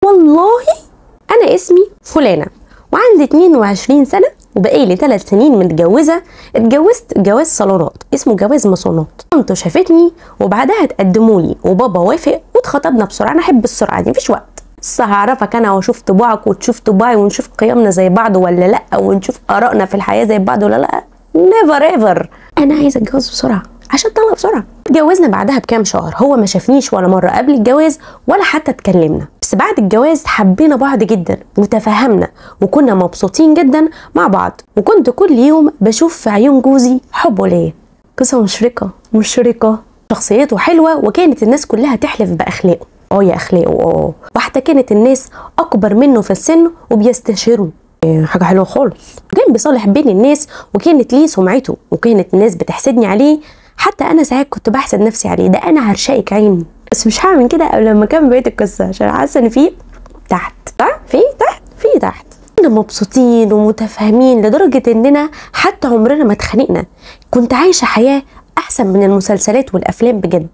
والله انا اسمي فلانه وعندي 22 سنه وبقالي ثلاث سنين متجوزه اتجوزت جواز صالونات اسمه جواز مصونات مامته شافتني وبعدها اتقدموا لي وبابا وافق واتخطبنا بسرعه انا احب السرعه دي مفيش وقت بس هعرفك انا واشوف طباعك وتشوف طباعي ونشوف قيمنا زي بعض ولا لا ونشوف ارائنا في الحياه زي بعض ولا لا نيفر ايفر انا عايزه اتجوز بسرعه عشان اطلق بسرعه اتجوزنا بعدها بكام شهر هو ما شافنيش ولا مره قبل الجواز ولا حتى اتكلمنا بس بعد الجواز حبينا بعض جدا وتفاهمنا وكنا مبسوطين جدا مع بعض وكنت كل يوم بشوف في عيون جوزي حبه ليا قصه مشرقه مشرقه شخصيته حلوه وكانت الناس كلها تحلف باخلاقه اه يا اخلاقه اه وحتى كانت الناس اكبر منه في السن وبيستشيروا إيه، حاجه حلوه خالص كان بيصالح بين الناس وكانت ليه سمعته وكانت الناس بتحسدني عليه حتى انا ساعات كنت بحسد نفسي عليه ده انا هرشقك عيني بس مش هعمل كده قبل لما كان بقيه القصه عشان حاسه ان في تحت صح في تحت في تحت كنا مبسوطين ومتفاهمين لدرجه اننا حتى عمرنا ما اتخانقنا كنت عايشه حياه احسن من المسلسلات والافلام بجد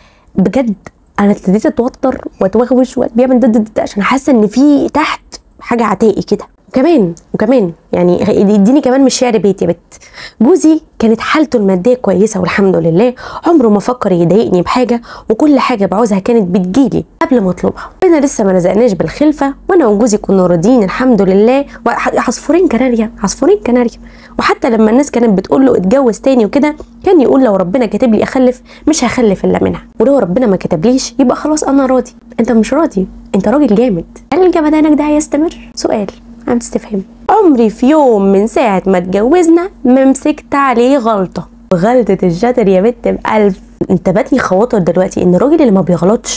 بجد انا ابتديت اتوتر واتوغوش وبيعمل ضد ضد عشان حاسه ان في تحت حاجه عتائي كده وكمان وكمان يعني يديني كمان مش شعر بيت يا بت جوزي كانت حالته الماديه كويسه والحمد لله عمره ما فكر يضايقني بحاجه وكل حاجه بعوزها كانت بتجيلي قبل ما اطلبها انا لسه ما لزقناش بالخلفه وانا وجوزي كنا راضيين الحمد لله عصفورين كناريا عصفورين كناريا وحتى لما الناس كانت بتقول له اتجوز تاني وكده كان يقول لو ربنا كاتب لي اخلف مش هخلف الا منها ولو ربنا ما كتبليش يبقى خلاص انا راضي انت مش راضي انت راجل جامد هل جمدانك ده هيستمر سؤال عم تستفهم عمري في يوم من ساعة ما اتجوزنا ما مسكت عليه غلطة غلطة الشاطر يا بنت بألف انتبهتني خواطر دلوقتي ان الراجل اللي ما بيغلطش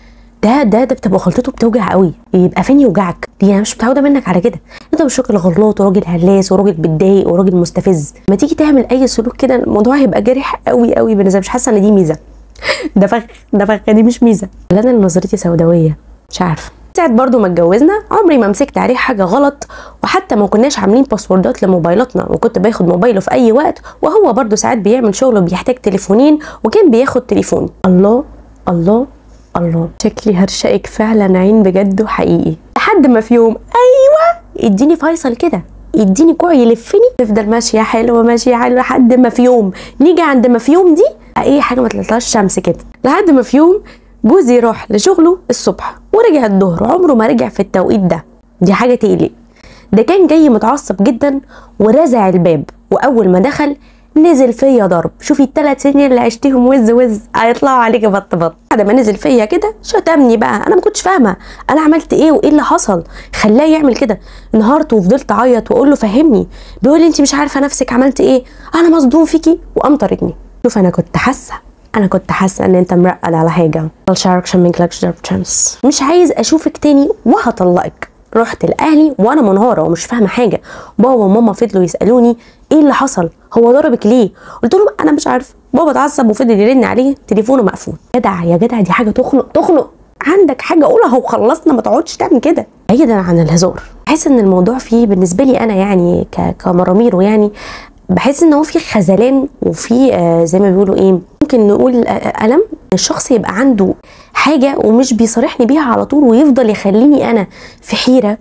ده ده ده بتبقى غلطته بتوجع قوي يبقى فين يوجعك دي انا مش متعوده منك على كده انت مش راجل غلط وراجل هلاس وراجل بتضايق وراجل مستفز ما تيجي تعمل اي سلوك كده الموضوع هيبقى جارح قوي قوي بالنسبه مش حاسه ان دي ميزه ده فخ ده فخ دي مش ميزه لا انا نظرتي سوداويه مش عارفه ساعة برضو ما اتجوزنا عمري ما مسكت عليه حاجة غلط وحتى ما كناش عاملين باسوردات لموبايلاتنا وكنت باخد موبايله في أي وقت وهو برضو ساعات بيعمل شغل وبيحتاج تليفونين وكان بياخد تليفوني الله الله الله شكلي هرشقك فعلا عين بجد وحقيقي لحد ما في يوم ايوه اديني فيصل كده يديني كوع يلفني تفضل ماشيه حلوه ماشيه حلوه لحد ما في يوم نيجي عند ما في يوم دي اي حاجه ما تطلعش شمس كده لحد ما في يوم جوزي راح لشغله الصبح ورجع الظهر عمره ما رجع في التوقيت ده دي حاجه تقلق ده كان جاي متعصب جدا ورزع الباب واول ما دخل نزل فيا ضرب شوفي الثلاث سنين اللي عشتهم وز وز هيطلعوا عليك بط بط بعد ما نزل فيا كده شتمني بقى انا ما كنتش فاهمه انا عملت ايه وايه اللي حصل خلاه يعمل كده انهارت وفضلت اعيط واقول له فهمني بيقول لي انت مش عارفه نفسك عملت ايه انا مصدوم فيكي وقام طاردني شوف انا كنت حاسه انا كنت حاسه ان انت مرقد على حاجه الشارك منكلكش تشانس مش عايز اشوفك تاني وهطلقك رحت لاهلي وانا منهاره ومش فاهمه حاجه بابا وماما فضلوا يسالوني ايه اللي حصل هو ضربك ليه قلت لهم انا مش عارفه بابا اتعصب وفضل يرن عليه تليفونه مقفول جدع يا جدع دي حاجه تخنق تخنق عندك حاجه قولها وخلصنا ما تقعدش تعمل كده بعيدا عن الهزار بحس ان الموضوع فيه بالنسبه لي انا يعني كمراميرو يعني بحس ان هو في خذلان وفي آه زي ما بيقولوا ايه ممكن نقول آه الم الشخص يبقى عنده حاجه ومش بيصارحني بيها على طول ويفضل يخليني انا في حيره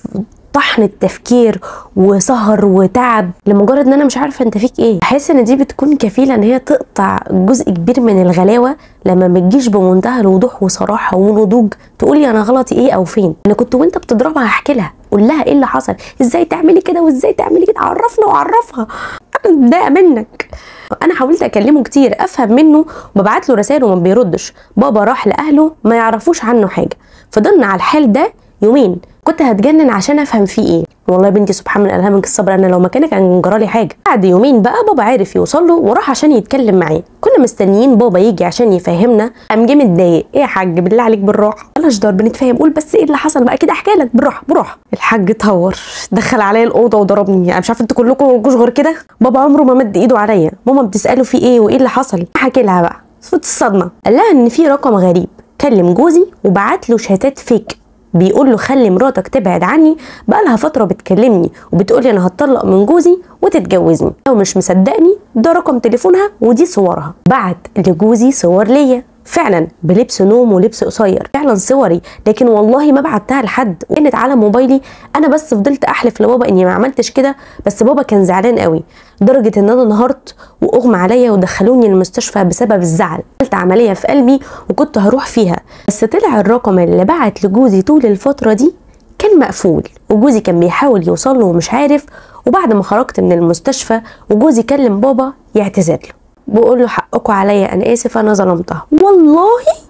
طحن التفكير وسهر وتعب لمجرد ان انا مش عارفه انت فيك ايه بحس ان دي بتكون كفيله ان هي تقطع جزء كبير من الغلاوه لما ما تجيش بمنتهى الوضوح وصراحه ونضوج تقول لي انا غلطي ايه او فين انا كنت وانت بتضربها احكي لها قول لها ايه اللي حصل ازاي تعملي كده وازاي تعملي كده عرفنا وعرفها انا متضايقه منك انا حاولت اكلمه كتير افهم منه وببعت له رسائل وما بيردش بابا راح لاهله ما يعرفوش عنه حاجه فضلنا على الحال ده يومين كنت هتجنن عشان افهم فيه ايه والله يا بنتي سبحان من الهمك الصبر انا لو مكانك كان جرالي حاجه بعد يومين بقى بابا عرف يوصل له وراح عشان يتكلم معاه كنا مستنيين بابا يجي عشان يفهمنا قام جه متضايق ايه يا حاج بالله عليك بالراحه بلاش ضرب بنتفاهم قول بس ايه اللي حصل بقى كده احكي لك بالراحه بالراحه الحاج اتهور دخل عليا الاوضه وضربني انا مش عارفه انتوا كلكم مالكوش غير كده بابا عمره ما مد ايده عليا ماما بتساله في ايه وايه اللي حصل حكي لها بقى صوت الصدمه قال لها ان في رقم غريب كلم جوزي وبعت له شهادات فيك بيقول له خلي مراتك تبعد عني بقالها فتره بتكلمني وبتقولي انا هتطلق من جوزي وتتجوزني لو مش مصدقني ده رقم تليفونها ودي صورها بعت لجوزي صور ليا فعلا بلبس نوم ولبس قصير فعلا صوري لكن والله ما بعتها لحد وكانت على موبايلي انا بس فضلت احلف لبابا اني ما عملتش كده بس بابا كان زعلان قوي لدرجه ان انا انهارت واغمى عليا ودخلوني المستشفى بسبب الزعل عملت عمليه في قلبي وكنت هروح فيها بس طلع الرقم اللي بعت لجوزي طول الفتره دي كان مقفول وجوزي كان بيحاول يوصل له ومش عارف وبعد ما خرجت من المستشفى وجوزي كلم بابا يعتذر له بقول له حقكم عليا انا اسف انا ظلمتها والله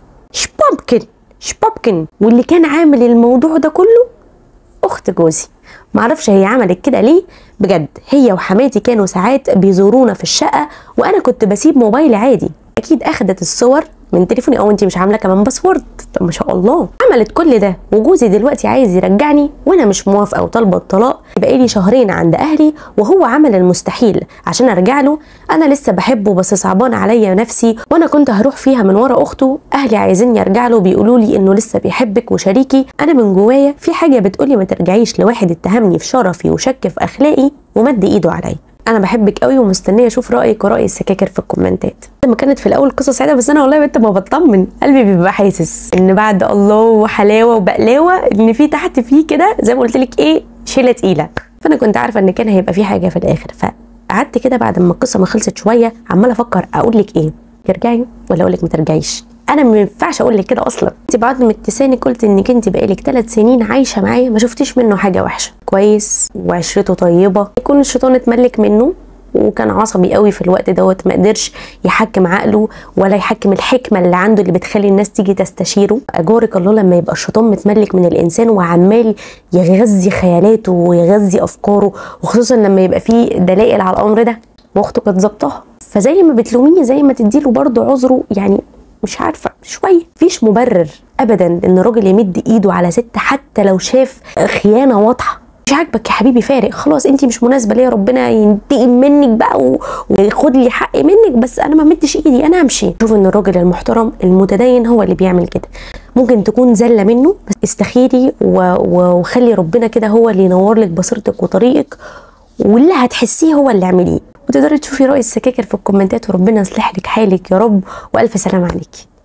شبابكن شبابكن واللي كان عامل الموضوع ده كله اخت جوزي معرفش هي عملت كده ليه بجد هي وحماتي كانوا ساعات بيزورونا في الشقه وانا كنت بسيب موبايلي عادي اكيد اخدت الصور من تليفوني او انت مش عامله كمان باسورد طب ما شاء الله عملت كل ده وجوزي دلوقتي عايز يرجعني وانا مش موافقه وطالبه الطلاق بقالي شهرين عند اهلي وهو عمل المستحيل عشان ارجع له انا لسه بحبه بس صعبان عليا نفسي وانا كنت هروح فيها من ورا اخته اهلي عايزيني ارجع له بيقولوا لي انه لسه بيحبك وشريكي انا من جوايا في حاجه بتقولي ما ترجعيش لواحد اتهمني في شرفي وشك في اخلاقي ومد ايده عليا انا بحبك قوي ومستنيه اشوف رايك وراي السكاكر في الكومنتات لما كانت في الاول قصه سعيده بس انا والله بنت ما بطمن قلبي بيبقى حاسس ان بعد الله وحلاوه وبقلاوه ان في تحت فيه كده زي ما قلت لك ايه شيله تقيله فانا كنت عارفه ان كان هيبقى في حاجه في الاخر فقعدت كده بعد ما القصه ما خلصت شويه عماله افكر اقول لك ايه ترجعي ولا اقول لك ما ترجعيش انا ما ينفعش اقول لك كده اصلا انت بعد ما ابتسامك قلت انك انت بقالك ثلاث سنين عايشه معايا ما شفتيش منه حاجه وحشه كويس وعشرته طيبه يكون الشيطان اتملك منه وكان عصبي قوي في الوقت دوت ما قدرش يحكم عقله ولا يحكم الحكمه اللي عنده اللي بتخلي الناس تيجي تستشيره اجارك الله لما يبقى الشيطان متملك من الانسان وعمال يغذي خيالاته ويغذي افكاره وخصوصا لما يبقى فيه دلائل على الامر ده واخته كانت ظبطها فزي ما بتلوميه زي ما تديله برضه عذره يعني مش عارفه شويه مفيش مبرر ابدا ان راجل يمد ايده على ست حتى لو شاف خيانه واضحه مش عاجبك يا حبيبي فارق خلاص انت مش مناسبه ليا ربنا ينتقم منك بقى و... وياخد لي حقي منك بس انا ما مدش ايدي انا امشي شوف ان الراجل المحترم المتدين هو اللي بيعمل كده ممكن تكون زله منه بس استخيري و... و... وخلي ربنا كده هو اللي ينور لك بصيرتك وطريقك واللي هتحسيه هو اللي اعمليه وتقدري تشوفي رأي السكاكر في الكومنتات وربنا يصلح لك حالك يا رب والف سلام عليكي